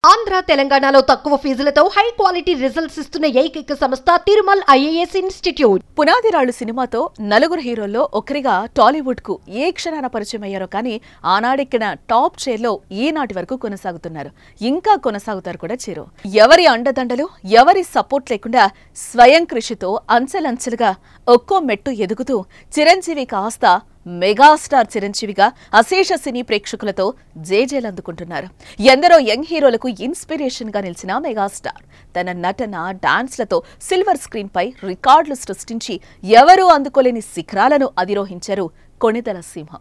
ఆంధ్ర తెలంగాణలో తక్కువ ఫీజులతో high quality results ఇస్తున్న ఏకైక సంస్థ తిరుమల్ ఐఏఎస్ ఇన్స్టిట్యూట్ పునాదిరాళ్లు సినిమాతో నలుగురు హీరోల్లో ఒకరిగా టాలీవుడ్ కు ఏ క్షణాన పరిచయం అయ్యారో కానీ ఆనాడెక్కిన టాప్ చైర్లో ఈనాటి వరకు కొనసాగుతున్నారు ఇంకా కొనసాగుతారు కూడా చిరు ఎవరి అండదండలు ఎవరి సపోర్ట్ లేకుండా స్వయం కృషితో అంచెలంచెలుగా ఒక్కో మెట్టు ఎదుగుతూ చిరంజీవి కాస్త మెగాస్టార్ చిరంజీవిగా అశేష సినీ ప్రేక్షకులతో జేజేలందుకుంటున్నారు ఎందరో యంగ్ హీరోలకు ఇన్స్పిరేషన్ గా నిలిచిన మెగాస్టార్ తన నటన డాన్స్లతో సిల్వర్ స్క్రీన్ పై రికార్డులు సృష్టించి ఎవరూ అందుకోలేని శిఖరాలను అధిరోహించారు కొణిదల సింహం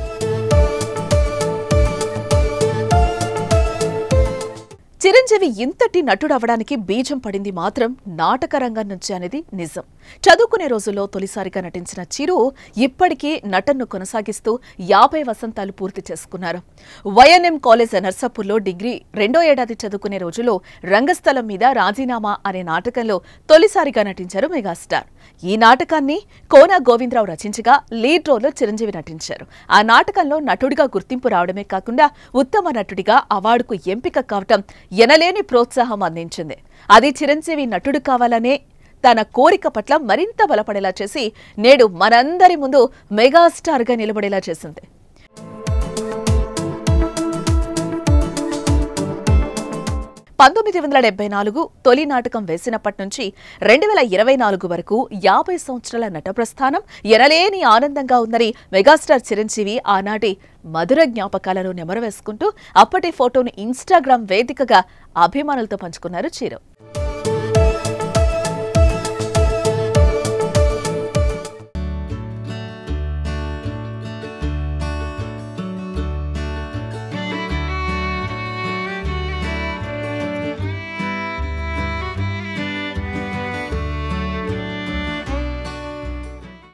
చిరంజీవి ఇంతటి నటుడవడానికి బీజం పడింది మాత్రం నాటక రంగం నుంచి అనేది నిజం చదువుకునే రోజుల్లో తొలిసారిగా నటించిన చిరు ఇప్పటికీ నటన్ను కొనసాగిస్తూ యాభై వసంతాలు పూర్తి చేసుకున్నారు వైఎన్ఎం కాలేజ్ నర్సాపూర్లో డిగ్రీ రెండో ఏడాది చదువుకునే రోజుల్లో రంగస్థలం మీద రాజీనామా అనే నాటకంలో తొలిసారిగా నటించారు మెగాస్టార్ ఈ నాటకాన్ని కోన గోవిందరావు రచించగా లీడ్ రోల్లో చిరంజీవి నటించారు ఆ నాటకంలో నటుడిగా గుర్తింపు రావడమే కాకుండా ఉత్తమ నటుడిగా అవార్డుకు ఎంపిక కావటం ఎనలేని ప్రోత్సాహం అందించింది అది చిరంజీవి నటుడు కావాలనే తన కోరిక పట్ల మరింత బలపడేలా చేసి నేడు మనందరి ముందు మెగాస్టార్గా నిలబడేలా చేసింది పంతొమ్మిది వందల డెబ్బై నాలుగు తొలి నాటకం వేసినప్పటి నుంచి రెండు వేల ఇరవై నాలుగు వరకు యాభై సంవత్సరాల నట ప్రస్థానం ఎనలేని ఆనందంగా ఉందని మెగాస్టార్ చిరంజీవి ఆనాటి మధుర జ్ఞాపకాలను నెమరవేసుకుంటూ అప్పటి ఫోటోను ఇన్స్టాగ్రామ్ వేదికగా అభిమానులతో పంచుకున్నారు చిరు